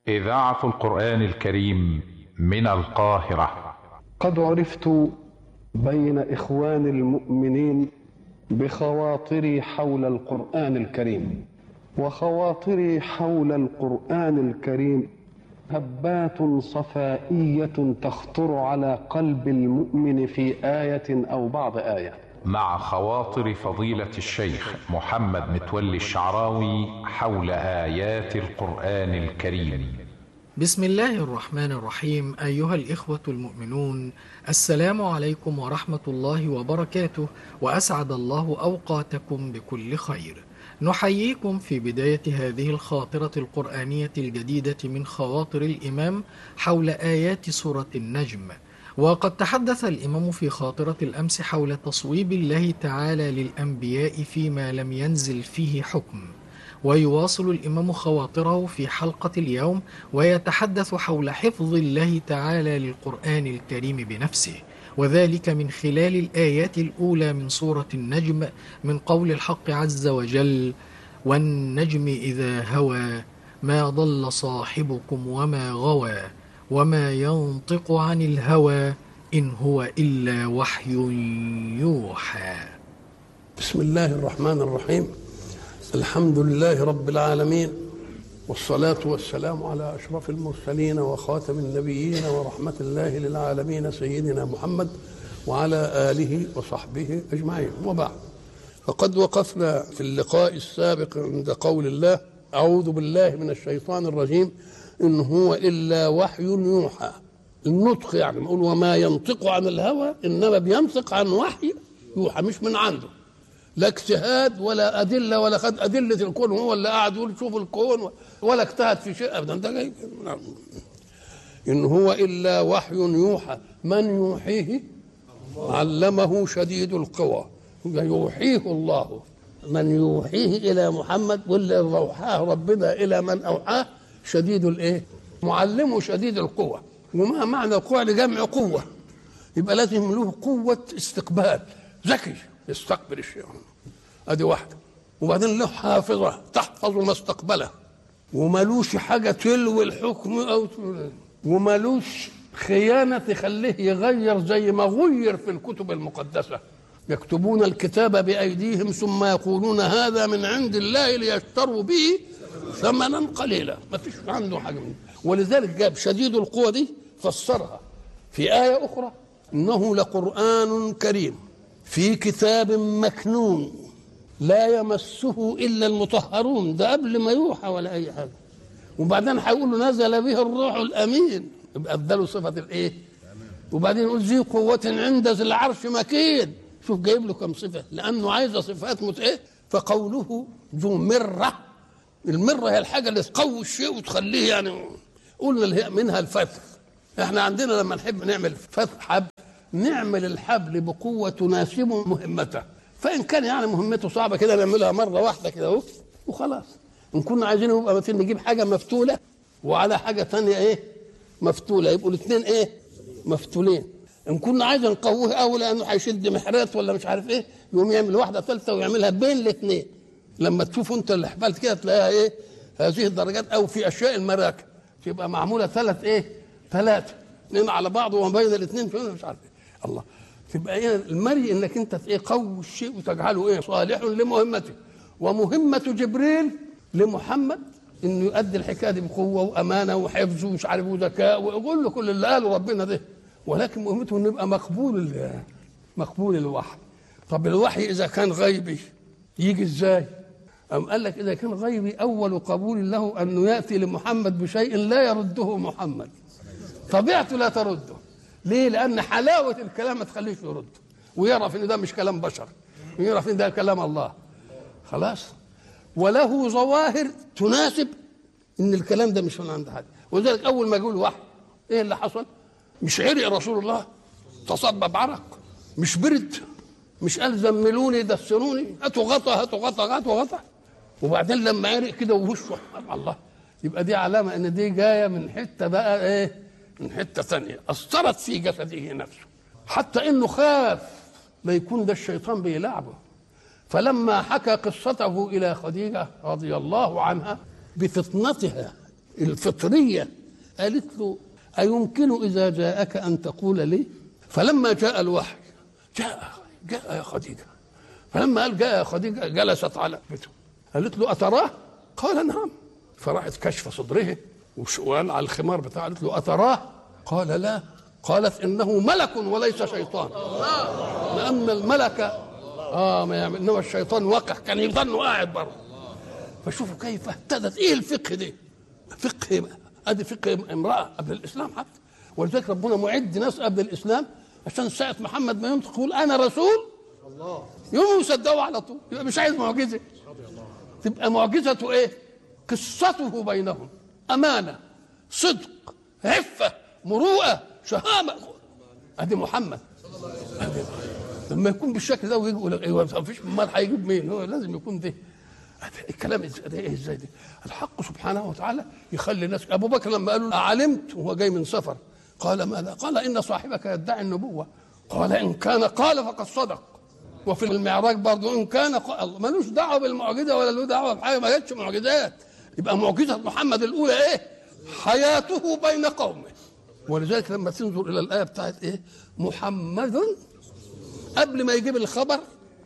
إذاعة القرآن الكريم من القاهرة قد عرفت بين إخوان المؤمنين بخواطري حول القرآن الكريم وخواطري حول القرآن الكريم هبات صفائية تخطر على قلب المؤمن في آية أو بعض آية مع خواطر فضيلة الشيخ محمد متولي الشعراوي حول آيات القرآن الكريم بسم الله الرحمن الرحيم أيها الإخوة المؤمنون السلام عليكم ورحمة الله وبركاته وأسعد الله أوقاتكم بكل خير نحييكم في بداية هذه الخاطرة القرآنية الجديدة من خواطر الإمام حول آيات سورة النجم وقد تحدث الإمام في خاطرة الأمس حول تصويب الله تعالى للأنبياء فيما لم ينزل فيه حكم ويواصل الإمام خواطره في حلقة اليوم ويتحدث حول حفظ الله تعالى للقرآن الكريم بنفسه وذلك من خلال الآيات الأولى من سورة النجم من قول الحق عز وجل والنجم إذا هوى ما ضل صاحبكم وما غوى وما ينطق عن الهوى إن هو إلا وحي يوحى بسم الله الرحمن الرحيم الحمد لله رب العالمين والصلاة والسلام على أشرف المرسلين وخاتم النبيين ورحمة الله للعالمين سيدنا محمد وعلى آله وصحبه أجمعين وبعد فقد وقفنا في اللقاء السابق عند قول الله أعوذ بالله من الشيطان الرجيم إن هو إلا وحي يوحى النطق يعني نقول وما ينطق عن الهوى إنما بينطق عن وحي يوحى مش من عنده لا اجتهاد ولا أدلة ولا خد أدلة الكون هو اللي قاعد يقول شوف الكون ولا اجتهد في شيء أبدا ده جاي إن هو إلا وحي يوحى من يوحيه علمه شديد القوى يوحيه الله من يوحيه إلى محمد واللي أوحاه ربنا إلى من أوحاه شديد الإيه؟ معلمه شديد القوى وما معنى القوة لجمع قوة يبقى لازم له قوة استقبال ذكي يستقبل الشيء ادي واحده وبعدين له حافظه تحفظ ما استقبله وملوش حاجه تلوي الحكم او وملوش خيانه تخليه يغير زي ما غير في الكتب المقدسه يكتبون الكتاب بايديهم ثم يقولون هذا من عند الله ليشتروا به ثمنا قليلا ما فيش عنده حاجه منه ولذلك جاب شديد القوه دي فسرها في ايه اخرى انه لقران كريم في كتاب مكنون لا يمسه الا المطهرون ده قبل ما يوحى ولا اي حاجه وبعدين هيقول له نزل به الروح الامين يبقى اداله صفه الايه وبعدين يقول ذي قوة عند ذي العرش مكين شوف جايب له كم صفة لأنه عايز صفات مت إيه فقوله ذو مرة المرة هي الحاجة اللي تقوي الشيء وتخليه يعني قلنا اللي هي منها الفتح احنا عندنا لما نحب نعمل فتح حبل نعمل الحبل بقوة تناسب مهمته فإن كان يعني مهمته صعبة كده نعملها مرة واحدة كده اهو وخلاص إن كنا عايزين يبقى مثلا نجيب حاجة مفتولة وعلى حاجة تانية إيه مفتولة يبقوا الاثنين إيه مفتولين إن كنا عايزين نقويه أوي لأنه هيشد محرات ولا مش عارف إيه يقوم يعمل واحدة ثالثة ويعملها بين الاثنين لما تشوفوا أنت الحبال كده تلاقيها إيه هذه الدرجات أو في أشياء المراكب تبقى معمولة ثلاث إيه ثلاثة اثنين على بعض وما بين الاثنين مش عارف إيه الله تبقى ايه المري انك انت ايه قوي الشيء وتجعله ايه صالح لمهمته ومهمه جبريل لمحمد انه يؤدي الحكايه دي بقوه وامانه وحفظ ومش عارف وذكاء ويقول له كل اللي قاله ربنا ده ولكن مهمته انه يبقى مقبول مقبول الوحي طب الوحي اذا كان غيبي يجي ازاي؟ أم قال لك إذا كان غيبي أول قبول له أنه يأتي لمحمد بشيء لا يرده محمد طبيعته لا ترده ليه؟ لأن حلاوة الكلام ما تخليش يرد ويعرف إن ده مش كلام بشر ويعرف إن ده كلام الله خلاص وله ظواهر تناسب إن الكلام ده مش من عند حد ولذلك أول ما يقول وحي إيه اللي حصل؟ مش عرق رسول الله تصبب عرق مش برد مش قال زملوني دسروني هاتوا غطا هاتوا غطا هاتوا غطا وبعدين لما عرق كده ووشه الله يبقى دي علامة إن دي جاية من حتة بقى إيه؟ من حته ثانيه اثرت في جسده نفسه حتى انه خاف لا يكون ده الشيطان بيلعبه فلما حكى قصته الى خديجه رضي الله عنها بفطنتها الفطريه قالت له أيمكن إذا جاءك أن تقول لي فلما جاء الوحي جاء جاء يا خديجة فلما قال جاء يا خديجة جلست على بيته قالت له أتراه قال نعم فراحت كشف صدره وقال على الخمار بتاعه قالت له أتراه قال لا قالت إنه ملك وليس شيطان لأن الملك آه ما يعمل إنما الشيطان وقع كان يظن قاعد بره فشوفوا كيف اهتدت إيه الفقه ده فقه ادي فقه امراه قبل الاسلام حتى ولذلك ربنا معد ناس قبل الاسلام عشان ساعه محمد ما ينطق يقول انا رسول الله يوم يصدقوا على طول يبقى مش عايز معجزه تبقى معجزته ايه؟ قصته بينهم امانه صدق عفه مروءه شهامه ادي محمد أدي لما يكون بالشكل ده ويجي يقول لك ايوه ما فيش امال هيجيب مين؟ هو لازم يكون ده الكلام ده ايه ازاي ده؟ الحق سبحانه وتعالى يخلي الناس ابو بكر لما قالوا علمت وهو جاي من سفر قال ماذا؟ قال ان صاحبك يدعي النبوه قال ان كان قال فقد صدق وفي المعراج برضه ان كان قال ملوش دعوه بالمعجزه ولا له دعوه بحاجه ما جاتش معجزات يبقى معجزه محمد الاولى ايه؟ حياته بين قومه ولذلك لما تنظر الى الايه بتاعت ايه؟ محمد قبل ما يجيب الخبر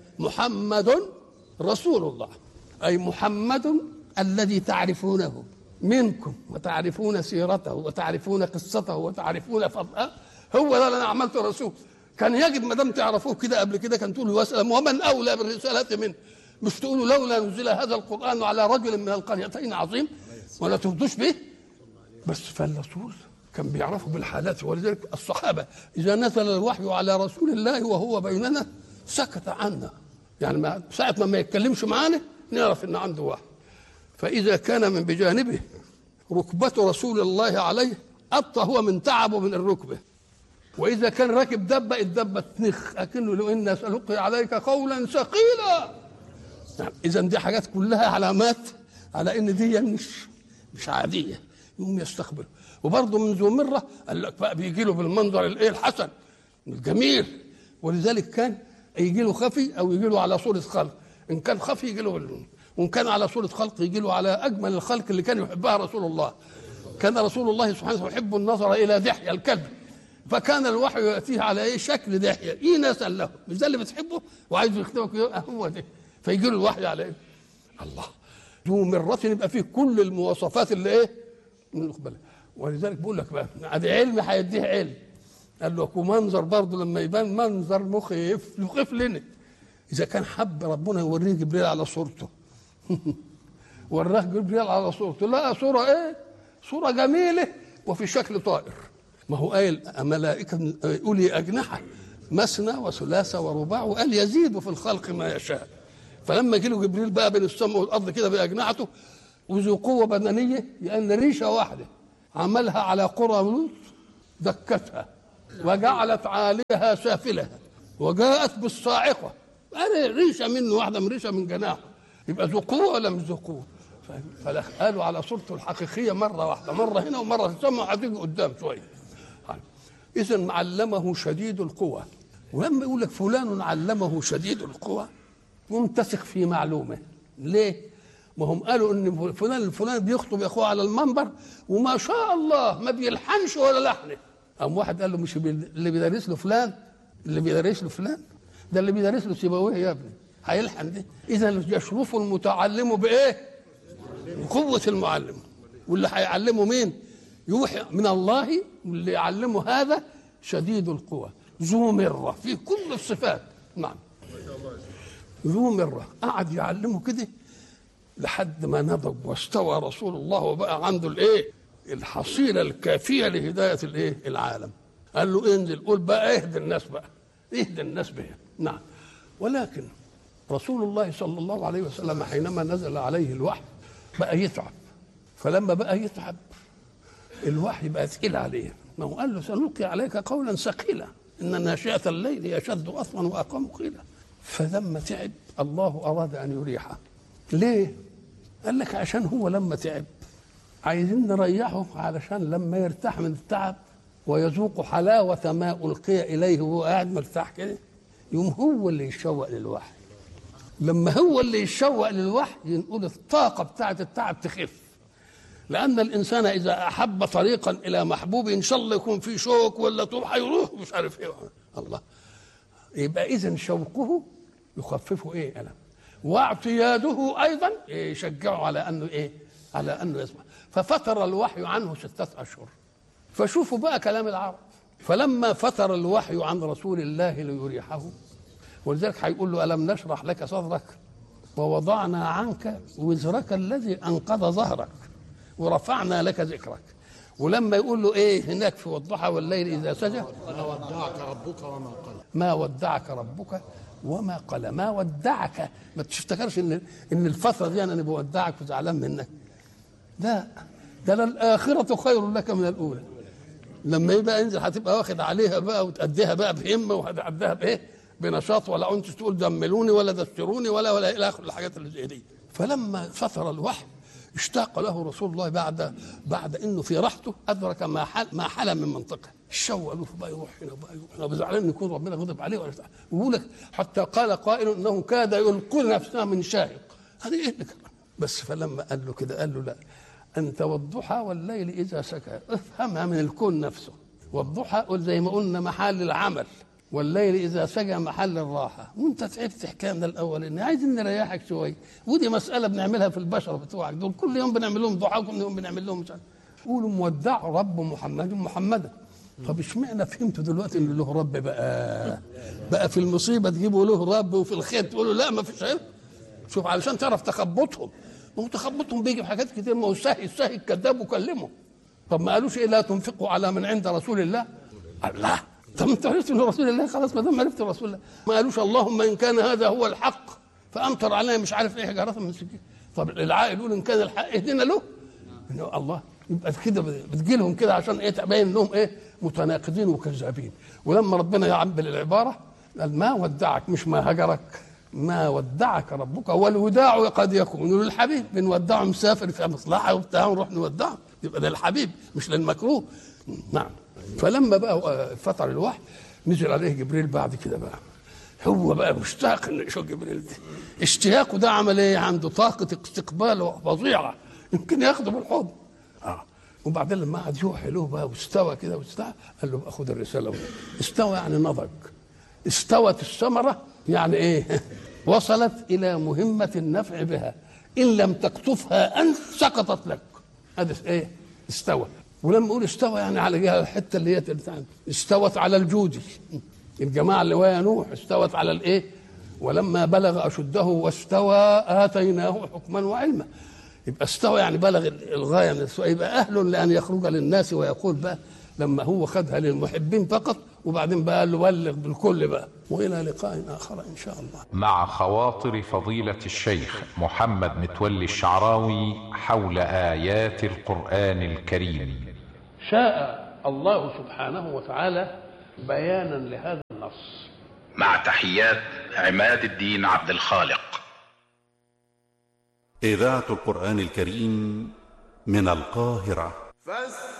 محمد رسول الله أي محمد الذي تعرفونه منكم وتعرفون سيرته وتعرفون قصته وتعرفون فضله هو ده اللي انا عملته رسول كان يجب ما دام تعرفوه كده قبل كده كان تقولوا وسلم ومن اولى بالرساله منه مش تقولوا لولا نزل هذا القران على رجل من القريتين عظيم ولا تفضوش به بس فالرسول كان بيعرفوا بالحالات ولذلك الصحابه اذا نزل الوحي على رسول الله وهو بيننا سكت عنا يعني ما ساعه ما ما يتكلمش معانا نعرف ان عنده وحي فاذا كان من بجانبه ركبه رسول الله عليه ابطا هو من تعبه من الركبه واذا كان راكب دبه الدبه تنخ اكنه لو ان سالقي عليك قولا ثقيلا يعني اذا دي حاجات كلها علامات على ان دي مش مش عاديه يقوم يستقبل وبرضه من ذو مره قال لك بقى بيجي له بالمنظر الايه الحسن الجميل ولذلك كان يجي له خفي او يجي له على صوره خلق ان كان خفي يجي له بال- وان كان على صوره خلق يجي له على اجمل الخلق اللي كان يحبها رسول الله كان رسول الله سبحانه وتعالى يحب النظر الى دحيه الكلب فكان الوحي ياتيه على ايه شكل دحيه ايه نسال له مش ده اللي بتحبه وعايز يخدمك يبقى هو ده فيجي له الوحي على ايه الله ذو مرة يبقى فيه كل المواصفات اللي ايه نقبلها ولذلك بقول لك بقى ادي علم هيديه علم قال له ومنظر برضه لما يبان منظر مخيف مخيف لنا اذا كان حب ربنا يوريه جبريل على صورته وراه جبريل على صورته لا صوره ايه صوره جميله وفي شكل طائر ما هو قايل ملائكه اولي اجنحه مثنى وثلاثه ورباع وقال يزيد في الخلق ما يشاء فلما جه له جبريل بقى بين السماء والارض كده باجنحته وذو قوه بدنيه لان ريشه واحده عملها على قرى لوط دكتها وجعلت عاليها سافلها وجاءت بالصاعقه انا ريشه منه واحده من ريشه من جناحه يبقى ذو قوه ولا مش ذو قوه فلا قالوا على صورته الحقيقيه مره واحده مره هنا ومره في السماء هتيجي قدام شويه اذا علمه شديد القوى ولما يقول لك فلان علمه شديد القوى ممتسك في معلومه ليه؟ ما هم قالوا ان فلان الفلاني بيخطب اخوه على المنبر وما شاء الله ما بيلحنش ولا لحنه قام واحد قال له مش بي- اللي بيدرس له فلان اللي بيدرس له فلان ده اللي بيدرس له سيبويه يا ابني هيلحن ده اذا يشرف المتعلم بايه؟ بقوه المعلم واللي هيعلمه مين؟ يوحي من الله واللي يعلمه هذا شديد القوى ذو مره في كل الصفات نعم ذو مرة قعد يعلمه كده لحد ما نضج واستوى رسول الله وبقى عنده الايه الحصيلة الكافية لهداية الايه العالم قال له انزل قول بقى اهدي الناس بقى اهدي الناس بها نعم ولكن رسول الله صلى الله عليه وسلم حينما نزل عليه الوحي بقى يتعب فلما بقى يتعب الوحي بقى ثقيل عليه ما هو قال له سنلقي عليك قولا ثقيلا ان ناشئه الليل يشد اصلا واقام قيلا فلما تعب الله اراد ان يريحه ليه قال لك عشان هو لما تعب عايزين نريحه علشان لما يرتاح من التعب ويذوق حلاوة ما ألقي إليه وهو قاعد مرتاح كده يوم هو اللي يشوق للوحي لما هو اللي يشوق للوحي ينقول الطاقة بتاعة التعب تخف لان الانسان اذا احب طريقا الى محبوب ان شاء الله يكون في شوك ولا طول هيروح مش عارف ايه الله يبقى اذا شوقه يخففه ايه الم واعتياده ايضا يشجعه على انه ايه على انه يسمع ففتر الوحي عنه ستة اشهر فشوفوا بقى كلام العرب فلما فتر الوحي عن رسول الله ليريحه ولذلك هيقول له الم نشرح لك صدرك ووضعنا عنك وزرك الذي انقض ظهرك ورفعنا لك ذكرك ولما يقول له ايه هناك في والضحى والليل اذا سجى ما ودعك ربك وما قلى ما ودعك ربك وما قلى ما ودعك ما تفتكرش ان ان الفتره دي انا بودعك وزعلان منك لا ده الاخره خير لك من الاولى لما يبقى انزل هتبقى واخد عليها بقى وتأديها بقى بهمه وهتأديها بايه؟ بنشاط ولا انت تقول دملوني ولا دستروني ولا ولا الى اخر الحاجات اللي زي دي فلما فتر الوحي اشتاق له رسول الله بعد بعد انه في راحته ادرك ما حل ما حل من منطقه الشوق له بقى يروح هنا بقى يروح هنا بزعلان ان يكون ربنا غضب عليه ولا بتاع. ويقول لك حتى قال قائل انه كاد يلقي نفسه من شاهق هذه ايه اللي كمان؟ بس فلما قال له كده قال له لا انت والضحى والليل اذا سكى افهمها من الكون نفسه والضحى قل زي ما قلنا محل العمل والليل اذا سجى محل الراحه وانت تعبت حكايه من الاول ان عايزين نريحك شويه ودي مساله بنعملها في البشر بتوعك دول كل يوم بنعمل لهم ضحى وكل يوم بنعمل لهم مش عارف قولوا مودع رب محمد محمدا طب اشمعنى فهمتوا دلوقتي ان له رب بقى بقى في المصيبه تجيبوا له رب وفي الخير تقولوا لا ما فيش عيب شوف علشان تعرف تخبطهم ما هو تخبطهم بيجي في حاجات كتير ما هو الساهي الساهي الكذاب وكلمه طب ما قالوش ايه لا تنفقوا على من عند رسول الله قال لا طب انت عرفت ان رسول الله خلاص ما دام عرفت رسول الله ما قالوش اللهم ان كان هذا هو الحق فامطر علينا مش عارف ايه حجاره من سكين طب العاقل يقول ان كان الحق اهدنا له إنه الله يبقى كده بتجي لهم كده عشان ايه تبين انهم ايه متناقضين وكذابين ولما ربنا يعبر العباره قال ما ودعك مش ما هجرك ما ودعك ربك والوداع قد يكون للحبيب بنودعه مسافر في مصلحه وبتاع ونروح نودعه يبقى ده الحبيب مش للمكروه نعم فلما بقى فتر الوحي نزل عليه جبريل بعد كده بقى هو بقى مشتاق انه يشوف جبريل ده اشتياقه ده عمل ايه عنده طاقه استقبال فظيعه يمكن ياخده بالحضن اه وبعدين لما قعد يوحي له بقى واستوى كده واستوى قال له بقى خد الرساله استوى يعني نضج استوت الثمره يعني ايه وصلت الى مهمه النفع بها ان لم تقطفها انت سقطت لك هذا ايه استوى ولما نقول استوى يعني على جهه الحته اللي هي بتاعت استوت على الجودي الجماعه اللي ويا نوح استوت على الايه ولما بلغ اشده واستوى اتيناه حكما وعلما يبقى استوى يعني بلغ الغايه من السوء يبقى اهل لان يخرج للناس ويقول بقى لما هو خدها للمحبين فقط وبعدين بقى قال له بلغ بالكل بقى والى لقاء اخر ان شاء الله مع خواطر فضيلة الشيخ محمد متولي الشعراوي حول آيات القرآن الكريم شاء الله سبحانه وتعالى بيانا لهذا النص مع تحيات عماد الدين عبد الخالق إذاعة القرآن الكريم من القاهرة فاستمعوا